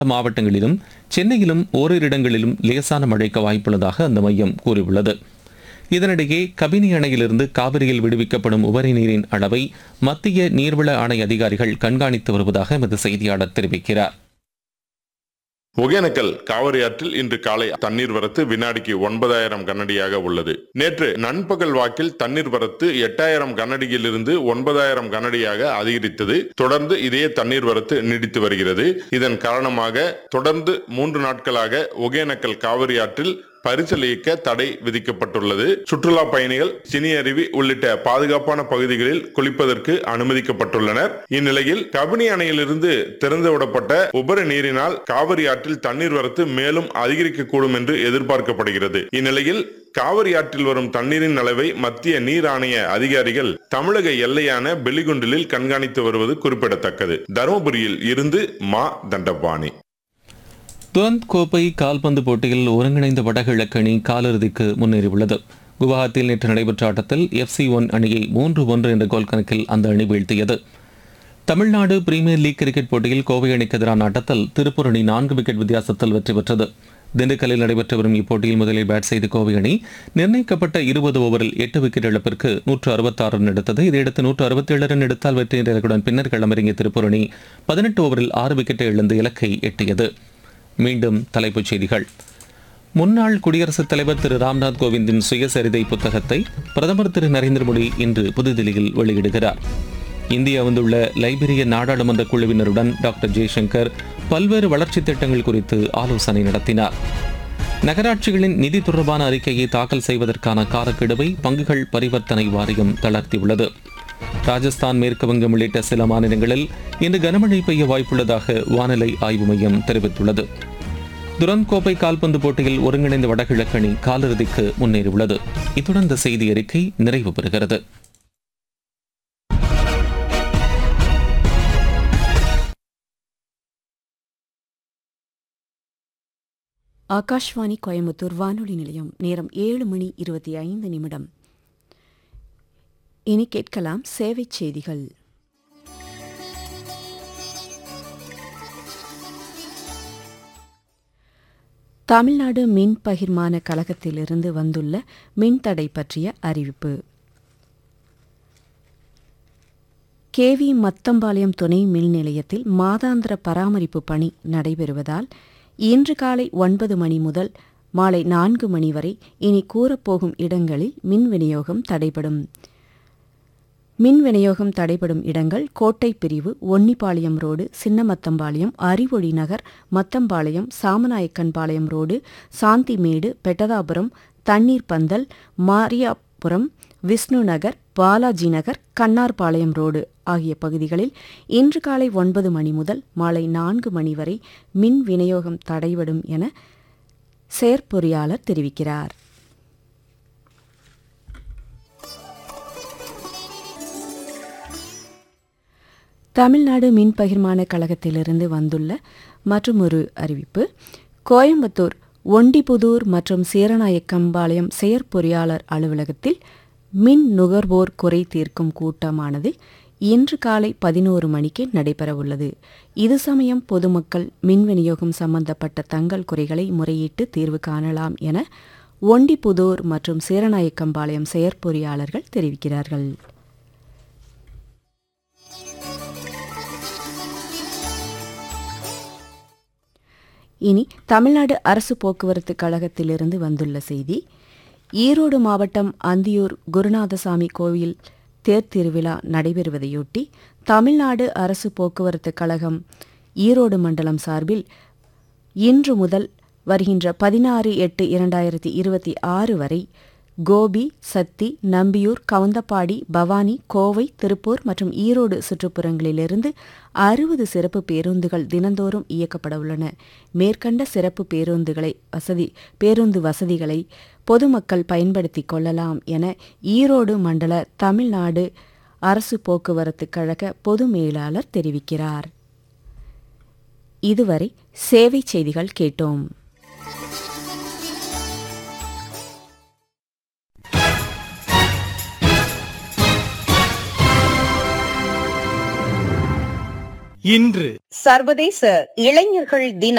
மாவட்டங்களிலும் சென்னையிலும் ஓரிரு இடங்களிலும் லேசான மழைக்கு வாய்ப்புள்ளதாக அந்த மையம் கூறியுள்ளது இதனிடையே கபினி அணையிலிருந்து காவிரியில் விடுவிக்கப்படும் உபரி நீரின் அளவை மத்திய நீர்வள ஆணை அதிகாரிகள் கண்காணித்து வருவதாக எமது செய்தியாளர் தெரிவிக்கிறார் ஒகேனக்கல் காவிரி ஆற்றில் இன்று காலை தண்ணீர் வரத்து வினாடிக்கு ஒன்பதாயிரம் கனடியாக உள்ளது நேற்று நண்பகல் வாக்கில் தண்ணீர் வரத்து எட்டாயிரம் கனடியிலிருந்து ஒன்பதாயிரம் கனடியாக அதிகரித்தது தொடர்ந்து இதே தண்ணீர் வரத்து நீடித்து வருகிறது இதன் காரணமாக தொடர்ந்து மூன்று நாட்களாக ஒகேனக்கல் காவிரி ஆற்றில் பரிசல் இயக்க தடை விதிக்கப்பட்டுள்ளது சுற்றுலா பயணிகள் சினி அருவி உள்ளிட்ட பாதுகாப்பான பகுதிகளில் குளிப்பதற்கு அனுமதிக்கப்பட்டுள்ளனர் இந்நிலையில் கபினி அணையிலிருந்து திறந்துவிடப்பட்ட உபரி நீரினால் காவிரி ஆற்றில் தண்ணீர் வரத்து மேலும் அதிகரிக்கக்கூடும் என்று எதிர்பார்க்கப்படுகிறது இந்நிலையில் காவிரி ஆற்றில் வரும் தண்ணீரின் அளவை மத்திய நீர் ஆணைய அதிகாரிகள் தமிழக எல்லையான பெலிகுண்டிலில் கண்காணித்து வருவது குறிப்பிடத்தக்கது தருமபுரியில் இருந்து மா தண்டபாணி துவந்த் கோப்பை கால்பந்து போட்டியில் ஒருங்கிணைந்த வடகிழக்கு அணி காலிறுதிக்கு முன்னேறியுள்ளது குவஹாத்தியில் நேற்று நடைபெற்ற ஆட்டத்தில் எஃப்சி ஒன் அணியை மூன்று ஒன்று என்ற கோல் கணக்கில் அந்த அணி வீழ்த்தியது தமிழ்நாடு பிரீமியர் லீக் கிரிக்கெட் போட்டியில் கோவை அணிக்கு எதிரான ஆட்டத்தில் திருப்பூர் அணி நான்கு விக்கெட் வித்தியாசத்தில் வெற்றி பெற்றது திண்டுக்கல்லில் நடைபெற்று வரும் இப்போட்டியில் முதலில் பேட் செய்த கோவை அணி நிர்ணயிக்கப்பட்ட இருபது ஓவரில் எட்டு விக்கெட் இழப்பிற்கு நூற்று அறுபத்தாறு ரன் எடுத்தது இதையடுத்து நூற்று அறுபத்தேழு ரன் எடுத்தால் வெற்றி இலக்குடன் பின்னர் களமிறங்கிய திருப்பூர் அணி பதினெட்டு ஓவரில் ஆறு விக்கெட்டை இழந்து இலக்கை எட்டியது மீண்டும் தலைப்புச் செய்திகள் முன்னாள் குடியரசுத் தலைவர் திரு ராம்நாத் கோவிந்தின் சுயசரிதை புத்தகத்தை பிரதமர் திரு நரேந்திர மோடி இன்று புதுதில்லியில் வெளியிடுகிறார் இந்தியா வந்துள்ள லைபீரிய நாடாளுமன்ற குழுவினருடன் டாக்டர் ஜெய்சங்கர் பல்வேறு வளர்ச்சித் திட்டங்கள் குறித்து ஆலோசனை நடத்தினார் நகராட்சிகளின் நிதி தொடர்பான அறிக்கையை தாக்கல் செய்வதற்கான காலக்கெடுவை பங்குகள் பரிவர்த்தனை வாரியம் தளர்த்தியுள்ளது ராஜஸ்தான் மேற்கு வங்கம் உள்ளிட்ட சில மாநிலங்களில் இன்று கனமழை பெய்ய வாய்ப்புள்ளதாக வானிலை ஆய்வு மையம் தெரிவித்துள்ளது துரந்த் கோப்பை கால்பந்து போட்டியில் ஒருங்கிணைந்த வடகிழக்கு அணி காலிறுதிக்கு முன்னேறியுள்ளது இத்துடன் இந்த செய்தி அறிக்கை நிறைவு பெறுகிறது ஆகாஷ்வாணி கோயம்புத்தூர் வானொலி நிலையம் நேரம் ஏழு மணி இருபத்தி ஐந்து நிமிடம் இனி கேட்கலாம் சேவைச் செய்திகள் தமிழ்நாடு மின் பகிர்மான கழகத்திலிருந்து வந்துள்ள மின்தடை பற்றிய அறிவிப்பு கேவி மத்தம்பாளையம் துணை மின் நிலையத்தில் மாதாந்திர பராமரிப்பு பணி நடைபெறுவதால் இன்று காலை ஒன்பது மணி முதல் மாலை நான்கு மணி வரை இனி கூறப்போகும் இடங்களில் மின் விநியோகம் தடைபடும் மின் விநியோகம் தடைபடும் இடங்கள் Kottai Pirivu Onnipalayam road Chinnamathampalayam Arivozhi Nagar Mathampalayam Samanayakkanpalayam road Santhimedu Pettathapuram Thanneer Pandhal Mariyapuram Vishnu Nagar Balaji Nagar Kannarpalayam road ஆகிய பகுதிகளில் இன்று காலை ஒன்பது மணி முதல் மாலை நான்கு மணி வரை மின் விநியோகம் தடைபடும் என செயற்பொறியாளர் தெரிவிக்கிறார் தமிழ்நாடு மின் பகிர்மான கழகத்திலிருந்து வந்துள்ள மற்றொரு அறிவிப்பு கோயம்புத்தூர் ஒண்டிபுதூர் மற்றும் சீரநாயக்கம்பாளையம் செயற்பொறியாளர் அலுவலகத்தில் மின் நுகர்வோர் குறை தீர்க்கும் கூட்டமானது இன்று காலை பதினோரு மணிக்கு நடைபெறவுள்ளது இது சமயம் பொதுமக்கள் மின் விநியோகம் சம்பந்தப்பட்ட தங்கள் குறைகளை முறையிட்டு தீர்வு காணலாம் என ஒண்டிபுதூர் மற்றும் சீரநாயக்கம்பாளையம் செயற்பொறியாளர்கள் தெரிவிக்கிறார்கள் இனி தமிழ்நாடு அரசு போக்குவரத்து கழகத்திலிருந்து வந்துள்ள செய்தி ஈரோடு மாவட்டம் அந்தியூர் குருநாதசாமி கோவில் தேர் திருவிழா நடைபெறுவதையொட்டி தமிழ்நாடு அரசு போக்குவரத்து கழகம் ஈரோடு மண்டலம் சார்பில் இன்று முதல் வருகின்ற பதினாறு எட்டு இரண்டாயிரத்தி இருபத்தி ஆறு வரை கோபி சத்தி நம்பியூர் கவுந்தப்பாடி பவானி கோவை திருப்பூர் மற்றும் ஈரோடு சுற்றுப்புறங்களிலிருந்து அறுபது சிறப்பு பேருந்துகள் தினந்தோறும் இயக்கப்பட உள்ளன மேற்கண்ட சிறப்பு பேருந்துகளை வசதி பேருந்து வசதிகளை பொதுமக்கள் பயன்படுத்திக் கொள்ளலாம் என ஈரோடு மண்டல தமிழ்நாடு அரசு போக்குவரத்து கழக பொது மேலாளர் தெரிவிக்கிறார் இதுவரை சேவை செய்திகள் கேட்டோம் இன்று சர்வதேச இளைஞர்கள் தினம்